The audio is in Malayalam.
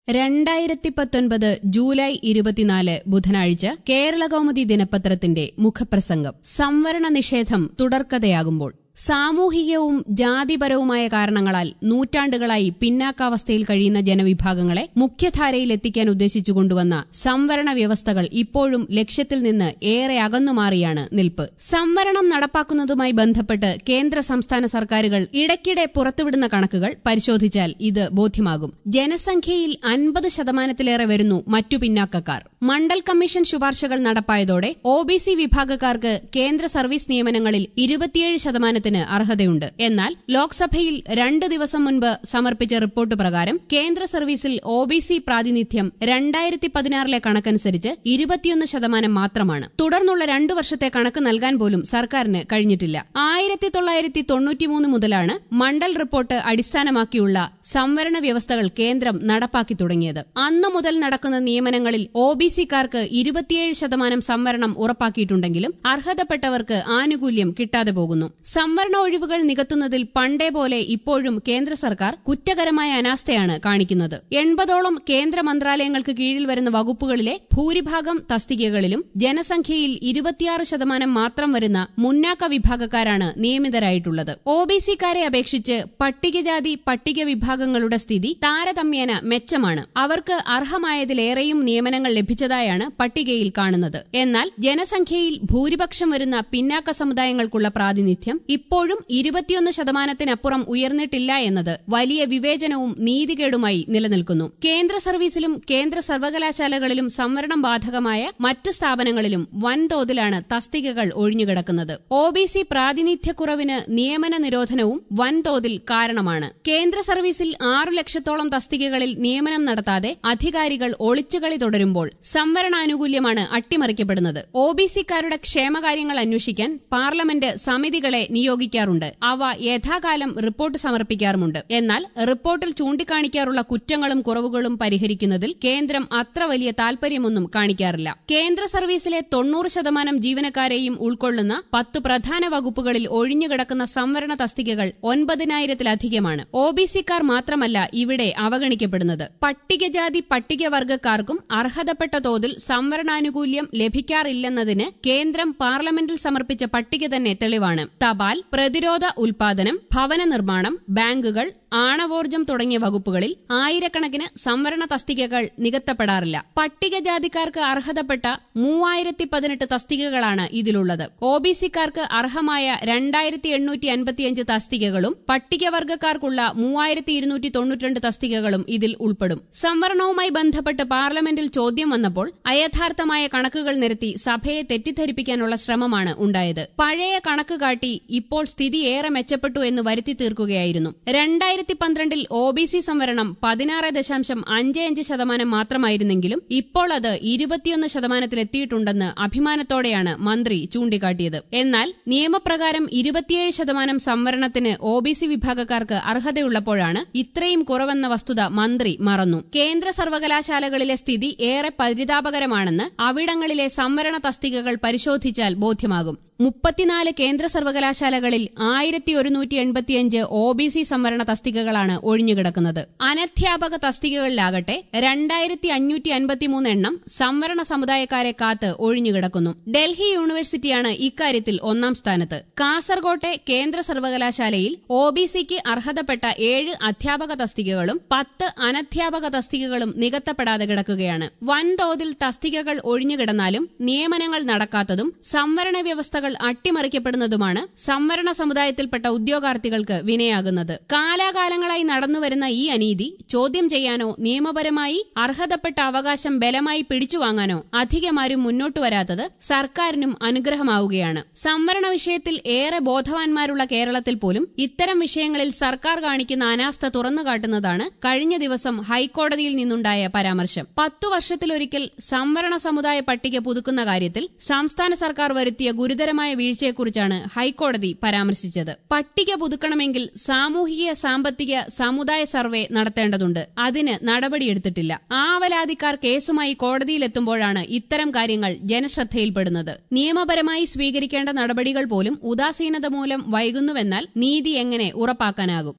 രണ്ടായിരത്തി പത്തൊൻപത് ജൂലൈ ഇരുപത്തിനാല് ബുധനാഴ്ച കേരളകൗമുദി ദിനപത്രത്തിന്റെ മുഖപ്രസംഗം സംവരണ നിഷേധം തുടർക്കഥയാകുമ്പോൾ സാമൂഹികവും ജാതിപരവുമായ കാരണങ്ങളാൽ നൂറ്റാണ്ടുകളായി പിന്നാക്കാവസ്ഥയിൽ കഴിയുന്ന ജനവിഭാഗങ്ങളെ മുഖ്യധാരയിൽ എത്തിക്കാൻ ഉദ്ദേശിച്ചു കൊണ്ടുവന്ന സംവരണ വ്യവസ്ഥകൾ ഇപ്പോഴും ലക്ഷ്യത്തിൽ നിന്ന് ഏറെ അകന്നുമാറിയാണ് നിൽപ്പ് സംവരണം നടപ്പാക്കുന്നതുമായി ബന്ധപ്പെട്ട് കേന്ദ്ര സംസ്ഥാന സർക്കാരുകൾ ഇടയ്ക്കിടെ പുറത്തുവിടുന്ന കണക്കുകൾ പരിശോധിച്ചാൽ ഇത് ബോധ്യമാകും ജനസംഖ്യയിൽ അൻപത് ശതമാനത്തിലേറെ വരുന്നു മറ്റു പിന്നാക്കക്കാർ മണ്ഡൽ കമ്മീഷൻ ശുപാർശകൾ നടപ്പായതോടെ ഒ ബി സി വിഭാഗക്കാർക്ക് കേന്ദ്ര സർവീസ് നിയമനങ്ങളിൽ ഇരുപത്തിയേഴ് ശതമാനത്തിന് അർഹതയുണ്ട് എന്നാൽ ലോക്സഭയിൽ രണ്ട് ദിവസം മുൻപ് സമർപ്പിച്ച റിപ്പോർട്ട് പ്രകാരം കേന്ദ്ര സർവീസിൽ ഒ ബി സി പ്രാതിനിധ്യം രണ്ടായിരത്തി പതിനാറിലെ കണക്കനുസരിച്ച് ഇരുപത്തിയൊന്ന് ശതമാനം മാത്രമാണ് തുടർന്നുള്ള രണ്ടു വർഷത്തെ കണക്ക് നൽകാൻ പോലും സർക്കാരിന് കഴിഞ്ഞിട്ടില്ല ആയിരത്തി തൊള്ളായിരത്തി തൊണ്ണൂറ്റിമൂന്ന് മുതലാണ് മണ്ഡൽ റിപ്പോർട്ട് അടിസ്ഥാനമാക്കിയുള്ള സംവരണ വ്യവസ്ഥകൾ കേന്ദ്രം നടപ്പാക്കി തുടങ്ങിയത് അന്നു മുതൽ നടക്കുന്ന നിയമനങ്ങളിൽ ഒ ബി സിക്കാർക്ക് ഇരുപത്തിയേഴ് ശതമാനം സംവരണം ഉറപ്പാക്കിയിട്ടുണ്ടെങ്കിലും അർഹതപ്പെട്ടവർക്ക് ആനുകൂല്യം കിട്ടാതെ പോകുന്നു സംവരണ ഒഴിവുകൾ നികത്തുന്നതിൽ പണ്ടേ പോലെ ഇപ്പോഴും കേന്ദ്ര സർക്കാർ കുറ്റകരമായ അനാസ്ഥയാണ് കാണിക്കുന്നത് എൺപതോളം കേന്ദ്ര മന്ത്രാലയങ്ങൾക്ക് കീഴിൽ വരുന്ന വകുപ്പുകളിലെ ഭൂരിഭാഗം തസ്തികകളിലും ജനസംഖ്യയിൽ ഇരുപത്തിയാറ് ശതമാനം മാത്രം വരുന്ന മുന്നാക്ക വിഭാഗക്കാരാണ് നിയമിതരായിട്ടുള്ളത് ഒ ബി സിക്കാരെ അപേക്ഷിച്ച് പട്ടികജാതി പട്ടിക വിഭാഗങ്ങളുടെ സ്ഥിതി താരതമ്യേന മെച്ചമാണ് അവർക്ക് അർഹമായതിലേറെയും നിയമനങ്ങൾ ലഭിച്ചതായാണ് പട്ടികയിൽ കാണുന്നത് എന്നാൽ ജനസംഖ്യയിൽ ഭൂരിപക്ഷം വരുന്ന പിന്നാക്ക സമുദായങ്ങൾക്കുള്ള പ്രാതിനിധ്യം ഇപ്പോഴും ഇരുപത്തിയൊന്ന് ശതമാനത്തിനപ്പുറം ഉയർന്നിട്ടില്ല എന്നത് വലിയ വിവേചനവും നീതികേടുമായി നിലനിൽക്കുന്നു കേന്ദ്ര സർവീസിലും കേന്ദ്ര സർവകലാശാലകളിലും സംവരണം ബാധകമായ മറ്റ് സ്ഥാപനങ്ങളിലും വൻതോതിലാണ് തസ്തികകൾ ഒഴിഞ്ഞുകിടക്കുന്നത് ഒ ബി സി പ്രാതിനിധ്യക്കുറവിന് നിയമന നിരോധനവും വൻതോതിൽ കാരണമാണ് കേന്ദ്ര സർവീസിൽ ആറു ലക്ഷത്തോളം തസ്തികകളിൽ നിയമനം നടത്താതെ അധികാരികൾ ഒളിച്ചുകളി തുടരുമ്പോൾ സംവരണാനുകൂല്യമാണ് അട്ടിമറിക്കപ്പെടുന്നത് ഒ ബി സിക്കാരുടെ ക്ഷേമകാര്യങ്ങൾ അന്വേഷിക്കാൻ പാർലമെന്റ് സമിതികളെ നിയോഗിക്കാറുണ്ട് അവ യഥാകാലം റിപ്പോർട്ട് സമർപ്പിക്കാറുമുണ്ട് എന്നാൽ റിപ്പോർട്ടിൽ ചൂണ്ടിക്കാണിക്കാറുള്ള കുറ്റങ്ങളും കുറവുകളും പരിഹരിക്കുന്നതിൽ കേന്ദ്രം അത്ര വലിയ താൽപര്യമൊന്നും കാണിക്കാറില്ല കേന്ദ്ര സർവീസിലെ തൊണ്ണൂറ് ശതമാനം ജീവനക്കാരെയും ഉൾക്കൊള്ളുന്ന പത്ത് പ്രധാന വകുപ്പുകളിൽ ഒഴിഞ്ഞുകിടക്കുന്ന സംവരണ തസ്തികകൾ ഒൻപതിനായിരത്തിലധികമാണ് ഒ ബി സിക്കാർ മാത്രമല്ല ഇവിടെ അവഗണിക്കപ്പെടുന്നത് പട്ടികജാതി പട്ടികവർഗക്കാർക്കും അർഹതപ്പെട്ട തോതിൽ സംവരണാനുകൂല്യം ലഭിക്കാറില്ലെന്നതിന് കേന്ദ്രം പാർലമെന്റിൽ സമർപ്പിച്ച പട്ടിക തന്നെ തെളിവാണ് തപാൽ പ്രതിരോധ ഉൽപാദനം ഭവന നിർമ്മാണം ബാങ്കുകൾ ആണവോർജം തുടങ്ങിയ വകുപ്പുകളിൽ ആയിരക്കണക്കിന് സംവരണ തസ്തികകൾ നികത്തപ്പെടാറില്ല പട്ടികജാതിക്കാർക്ക് അർഹതപ്പെട്ട മൂവായിരത്തി പതിനെട്ട് തസ്തികകളാണ് ഇതിലുള്ളത് ഒ ബി സിക്കാർക്ക് അർഹമായ രണ്ടായിരത്തി എണ്ണൂറ്റി അൻപത്തിയഞ്ച് തസ്തികകളും പട്ടികവർഗക്കാർക്കുള്ള മൂവായിരത്തി ഇരുന്നൂറ്റി തൊണ്ണൂറ്റിരണ്ട് തസ്തികകളും ഇതിൽ ഉൾപ്പെടും സംവരണവുമായി ബന്ധപ്പെട്ട് പാർലമെന്റിൽ ചോദ്യം വന്നപ്പോൾ അയഥാർത്ഥമായ കണക്കുകൾ നിരത്തി സഭയെ തെറ്റിദ്ധരിപ്പിക്കാനുള്ള ശ്രമമാണ് ഉണ്ടായത് പഴയ കണക്ക് കാട്ടി ഇപ്പോൾ സ്ഥിതി ഏറെ മെച്ചപ്പെട്ടു എന്ന് വരുത്തി തീർക്കുകയായിരുന്നു രണ്ടായിരത്തി പന്ത്രണ്ടിൽ ഒ ബി സി സംവരണം പതിനാറ് ദശാംശം അഞ്ച് അഞ്ച് ശതമാനം മാത്രമായിരുന്നെങ്കിലും ഇപ്പോൾ അത് ഇരുപത്തിയൊന്ന് ശതമാനത്തിലെത്തിയിട്ടുണ്ടെന്ന് അഭിമാനത്തോടെയാണ് മന്ത്രി ചൂണ്ടിക്കാട്ടിയത് എന്നാൽ നിയമപ്രകാരം ഇരുപത്തിയേഴ് ശതമാനം സംവരണത്തിന് ഒ ബി സി വിഭാഗക്കാർക്ക് അർഹതയുള്ളപ്പോഴാണ് ഇത്രയും കുറവെന്ന വസ്തുത മന്ത്രി മറന്നു കേന്ദ്ര സർവകലാശാലകളിലെ സ്ഥിതി ഏറെ പരിതാപകരമാണെന്ന് അവിടങ്ങളിലെ സംവരണ തസ്തികകൾ പരിശോധിച്ചാൽ ബോധ്യമാകും മുപ്പത്തിനാല് കേന്ദ്ര സർവകലാശാലകളിൽ ആയിരത്തി ഒരുന്നൂറ്റി എൺപത്തിയഞ്ച് ഒ ബി സി സംവരണ തസ്തികകളാണ് ഒഴിഞ്ഞുകിടക്കുന്നത് അനധ്യാപക തസ്തികകളിലാകട്ടെ രണ്ടായിരത്തി അഞ്ഞൂറ്റി അൻപത്തിമൂന്ന് എണ്ണം സംവരണ സമുദായക്കാരെ കാത്ത് ഒഴിഞ്ഞുകിടക്കുന്നു ഡൽഹി യൂണിവേഴ്സിറ്റിയാണ് ഇക്കാര്യത്തിൽ ഒന്നാം സ്ഥാനത്ത് കാസർകോട്ടെ കേന്ദ്ര സർവകലാശാലയിൽ ഒ ബി സിക്ക് അർഹതപ്പെട്ട ഏഴ് അധ്യാപക തസ്തികകളും പത്ത് അനധ്യാപക തസ്തികകളും നികത്തപ്പെടാതെ കിടക്കുകയാണ് വൻതോതിൽ തസ്തികകൾ ഒഴിഞ്ഞുകിടന്നാലും നിയമനങ്ങൾ നടക്കാത്തതും സംവരണ വ്യവസ്ഥകൾ അട്ടിമറിക്കപ്പെടുന്നതുമാണ് സംവരണ സമുദായത്തിൽപ്പെട്ട ഉദ്യോഗാർത്ഥികൾക്ക് വിനയാകുന്നത് കാലാകാലങ്ങളായി നടന്നുവരുന്ന ഈ അനീതി ചോദ്യം ചെയ്യാനോ നിയമപരമായി അർഹതപ്പെട്ട അവകാശം ബലമായി പിടിച്ചുവാങ്ങാനോ അധികമാരും മുന്നോട്ടു വരാത്തത് സർക്കാരിനും അനുഗ്രഹമാവുകയാണ് സംവരണ വിഷയത്തിൽ ഏറെ ബോധവാന്മാരുള്ള കേരളത്തിൽ പോലും ഇത്തരം വിഷയങ്ങളിൽ സർക്കാർ കാണിക്കുന്ന അനാസ്ഥ തുറന്നുകാട്ടുന്നതാണ് കഴിഞ്ഞ ദിവസം ഹൈക്കോടതിയിൽ നിന്നുണ്ടായ പരാമർശം പത്തു വർഷത്തിലൊരിക്കൽ സംവരണ സമുദായ പട്ടിക പുതുക്കുന്ന കാര്യത്തിൽ സംസ്ഥാന സർക്കാർ വരുത്തിയ ഗുരുതരമായ വീഴ്ചയെക്കുറിച്ചാണ് ഹൈക്കോടതി പരാമർശിച്ചത് പട്ടിക പുതുക്കണമെങ്കിൽ സാമൂഹിക സാമ്പത്തിക സമുദായ സർവേ നടത്തേണ്ടതുണ്ട് അതിന് നടപടിയെടുത്തിട്ടില്ല ആവലാതിക്കാർ കേസുമായി കോടതിയിലെത്തുമ്പോഴാണ് ഇത്തരം കാര്യങ്ങൾ ജനശ്രദ്ധയിൽപ്പെടുന്നത് നിയമപരമായി സ്വീകരിക്കേണ്ട നടപടികൾ പോലും ഉദാസീനത മൂലം വൈകുന്നുവെന്നാൽ നീതി എങ്ങനെ ഉറപ്പാക്കാനാകും